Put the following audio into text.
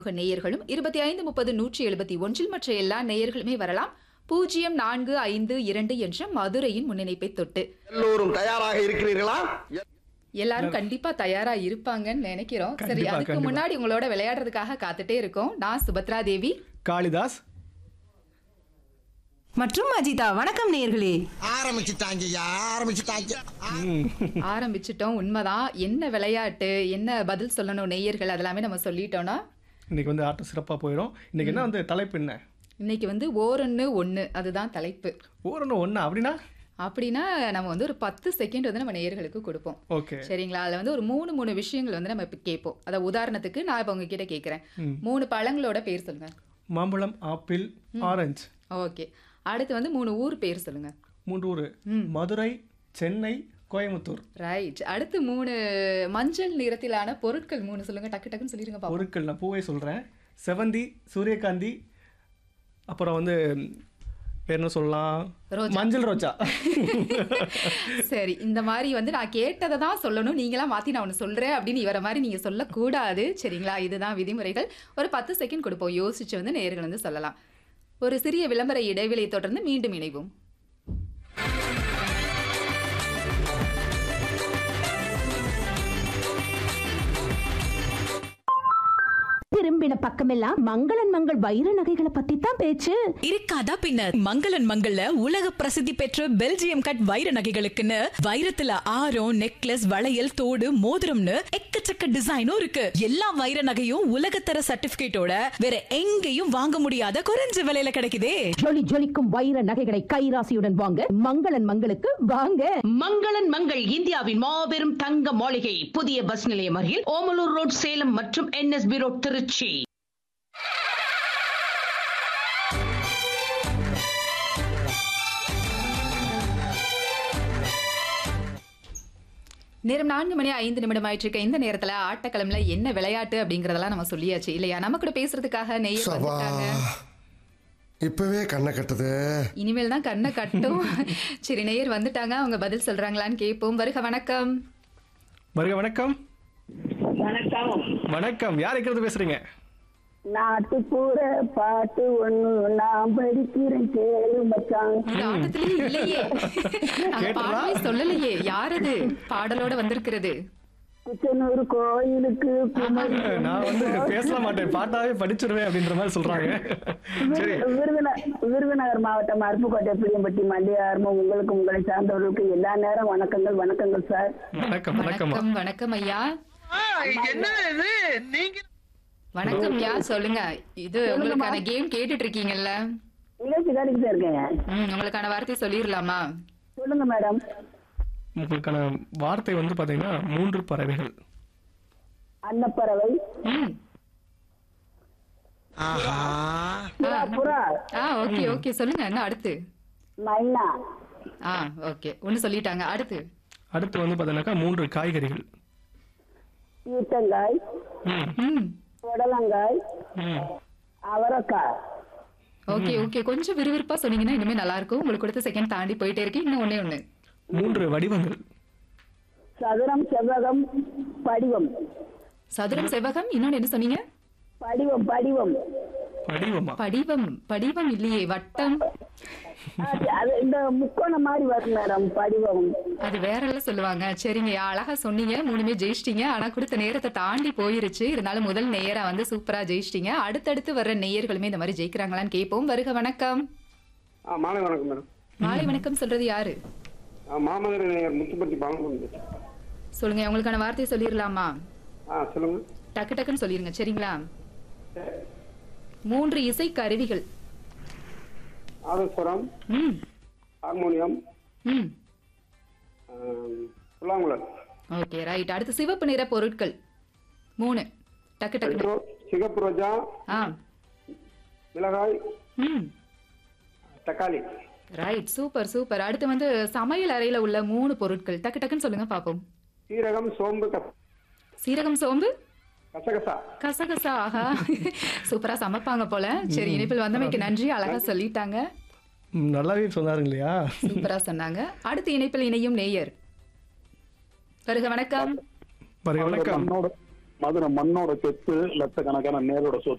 நேயர்களும் இருபத்தி ஐந்து முப்பது நூற்றி எழுபத்தி ஒன்றில் மற்ற எல்லா நேயர்களுமே வரலாம் பூஜ்ஜியம் நான்கு ஐந்து இரண்டு என்ற மதுரையின் முன்னிணைப்பை தொட்டு எல்லோரும் தயாராக இருக்கிறீர்களா எல்லாரும் கண்டிப்பா தயாரா இருப்பாங்கன்னு நினைக்கிறோம் சரி கண்டிப்பா, அதுக்கு கண்டிப்பா. முன்னாடி உங்களோட விளையாடுறதுக்காக காத்துட்டே இருக்கோம் நான் சுபத்ரா தேவி காளிதாஸ் மற்றும் அஜிதா வணக்கம் நேர்களே ஆரம்பிச்சுட்டாங்கய்யா ஆரம்பிச்சுட்டாங்க ஆரம்பிச்சிட்டோம் உண்மைதான் என்ன விளையாட்டு என்ன பதில் சொல்லணும் நேயர்கள் அதெல்லாமே நம்ம சொல்லிட்டோம்னா இன்னைக்கு வந்து ஆட்டம் சிறப்பாக போயிடும் இன்னைக்கு என்ன வந்து தலைப்பு என்ன இன்னைக்கு வந்து ஓரொன்னு ஒண்ணு அதுதான் தலைப்பு ஓரணும் ஒன்று அப்படின்னா அப்படின்னா நம்ம வந்து ஒரு பத்து செகண்ட் வந்து நம்ம நேயர்களுக்கு கொடுப்போம் ஓகே சரிங்களா அதுல வந்து ஒரு மூணு மூணு விஷயங்கள் வந்து நம்ம இப்ப கேட்போம் அத உதாரணத்துக்கு நான் இப்ப உங்ககிட்ட கேட்கிறேன் மூணு பழங்களோட பேர் சொல்லுங்க மாம்பழம் ஆப்பிள் ஆரஞ்சு ஓகே அடுத்து வந்து மூணு ஊர் பேர் சொல்லுங்க மூன்று ஊர் மதுரை சென்னை கோயம்புத்தூர் ரைட் அடுத்து மூணு மஞ்சள் நிறத்திலான பொருட்கள் மூணு சொல்லுங்க டக்கு டக்குன்னு சொல்லிருங்க பாப்போம் பொருட்கள் நான் பூவை சொல்கிறேன் செவந்தி சூரியகாந்தி அப்புறம் வந்து வேற என்ன சொல்லலாம் ரோஜா. மஞ்சள் ரோஜா சரி இந்த மாதிரி வந்து நான் கேட்டதை தான் சொல்லணும் நீங்களா மாத்தி நான் ஒன்று சொல்றேன் அப்படின்னு இவர மாதிரி நீங்க சொல்லக்கூடாது சரிங்களா இதுதான் விதிமுறைகள் ஒரு பத்து செகண்ட் கொடுப்போம் யோசிச்சு வந்து நேயர்கள் வந்து சொல்லலாம் ஒரு சிறிய விளம்பர இடைவெளியை தொடர்ந்து மீண்டும் இணைவோம் திரும்பின பக்கமெல்லாம் மங்களன் மங்கள் வைர நகைகளை பத்தி தான் பேச்சு இருக்காதா பின்ன மங்களன் மங்கள்ல உலக பிரசித்தி பெற்ற பெல்ஜியம் கட் வைர நகைகளுக்குன்னு வைரத்துல ஆரம் நெக்லஸ் வளையல் தோடு மோதிரம்னு எக்கச்சக்க டிசைனும் இருக்கு எல்லா வைர நகையும் உலகத்தர சர்டிபிகேட்டோட வேற எங்கேயும் வாங்க முடியாத குறைஞ்ச விலையில கிடைக்குதே ஜொலி ஜொலிக்கும் வைர நகைகளை கைராசியுடன் வாங்க மங்களன் மங்களுக்கு வாங்க மங்களன் மங்கள் இந்தியாவின் மாபெரும் தங்க மாளிகை புதிய பஸ் நிலையம் அருகில் ஓமலூர் ரோட் சேலம் மற்றும் என்எஸ்பி ரோட் திருச்சி நேரம் நான்கு மணி ஐந்து நிமிடம் ஆயிட்டு இருக்க இந்த நேரத்துல ஆட்டக்கிழமைல என்ன விளையாட்டு அப்படிங்கறதெல்லாம் நம்ம சொல்லியாச்சு இல்லையா நம்ம கூட பேசுறதுக்காக நெய் சபா வந்துட்டாங்க இப்பவே கண்ணை கட்டுது இனிமேல் தான் கண்ணை கட்டும் சரி நேயர் வந்துட்டாங்க அவங்க பதில் சொல்றாங்களான்னு கேட்போம் வருக வணக்கம் வருக வணக்கம் வணக்கம் வணக்கம் யார் இருக்கிறது பேசுறீங்க நாட்டுப்புற பாட்டு ஒண்ணு நான் படிக்கிறேன் கேளு மச்சான் இந்த ஆட்டத்திலேயே இல்லையே நாங்க கேட்டதா? பாடவே சொல்லலையே யார் அது பாடலோட வந்திருக்கிறது குச்சனூர் கோயிலுக்கு குமரி நான் வந்து பேச மாட்டேன் பாட்டாவே படிச்சிருவேன் அப்படின்ற மாதிரி சொல்றாங்க சரி விரு- விருதுந- விருதுநகர் மாவட்டம் அருப்புக்கோட்டை புளியம்பட்டி மண்டியாரமும் உங்களுக்கு உங்களை சார்ந்தவர்களுக்கு எல்லா நேரம் வணக்கங்கள் வணக்கங்கள் சார் வணக்கம் வணக்கம்மா வணக்கம் வணக்கம் ஐயா வணக்கம் ஐயா சொல்லுங்க இது உங்களுக்கான கேம் கேட்டுட்டு இருக்கீங்கல்ல நிகழ்ச்சி காட்டிக்கிட்டே இருக்கேங்க ம், உங்களுக்கான வார்த்தை சொல்லிடலாமா சொல்லுங்க மேடம் உங்களுக்கான வார்த்தை வந்து பாத்தீங்கன்னா மூன்று பறவைகள் அன்னப்பறவை ம் புறா புறா ஆ ஓகே ஓகே சொல்லுங்க என்ன அடுத்து மைனா ஆ ஓகே ஒன்னு சொல்லிட்டாங்க அடுத்து அடுத்து வந்து பாத்தீங்கன்னாக்கா மூன்று காய்கறிகள் ஈட்டங்காய் ம் ம் புடலங்காய் ம் அவரைக்காய் ஓகே ஓகே கொஞ்சம் விறுவிறுப்பா சொன்னீங்கன்னா இனிமே நல்லா இருக்கும் உங்களுக்கு கொடுத்த செகண்ட் தாண்டி போயிட்டே இருக்கு இன்னும் ஒண்ணே ஒண்ணு மூன்று வடிவங்கள் சதுரம் செவ்வகம் படிவம் சதுரம் செவ்வகம் இன்னொன்னு என்ன சொன்னீங்க படிவம் படிவம் வடிவமா படிவம் படிவம் இல்லையே வட்டம் அது அது இந்த முக்கோணம் மாதிரி வரும் மேடம் படிவம் அது வேற எல்லாம் சொல்லுவாங்க சரிங்க அழகா சொன்னீங்க மூணுமே ஜெயிச்சிட்டீங்க ஆனா கொடுத்த நேரத்தை தாண்டி போயிருச்சு இருந்தாலும் முதல் நேரா வந்து சூப்பரா ஜெயிச்சிட்டீங்க அடுத்தடுத்து வர்ற நேயர்களுமே இந்த மாதிரி ஜெயிக்கிறாங்களான்னு கேட்போம் வருக வணக்கம் ஆ மாலை வணக்கம் மேடம் மாலை வணக்கம் சொல்றது யாரு ஆ மாமதுரை நேயர் முத்துப்பட்டி பாலகுந்து சொல்லுங்க உங்களுக்கான வார்த்தையை சொல்லிடலாமா ஆ சொல்லுங்க டக்கு டக்குன்னு சொல்லிருங்க சரிங்களா மூன்று இசை கருவிகள் ஆதஸ்வரம் ம் ஹார்மோனியம் ம் ஆம், புல்லாங்குழல் ஓகே ரைட் அடுத்து சிவப்பு நிற பொருட்கள் மூணு டக்கு டக்கு ரெட்ரோ சிகப்பு ரோஜா ஆ மிளகாய் ம் தக்காளி ரைட் சூப்பர் சூப்பர் அடுத்து வந்து சமையல் அறையில உள்ள மூணு பொருட்கள் டக்கு டக்குன்னு சொல்லுங்க பாப்போம் சீரகம் சோம்பு கச- சீரகம் சோம்பு கசகசா கசகசா ஆஹா சூப்பரா சமைப்பாங்க போல சரி இனிப்பில் வந்தமைக்கு நன்றி அழகா சொல்லிட்டாங்க ம், நல்லாவே சொன்னாருங்க இல்லையா சூப்பரா சொன்னாங்க அடுத்து இணைப்பில் இணையும் நேயர் வருக வணக்கம் வருக வணக்கம் மண்ணோடு மதுரை மண்ணோட சொத்து லட்சக்கணக்கான நேரோட சொத்து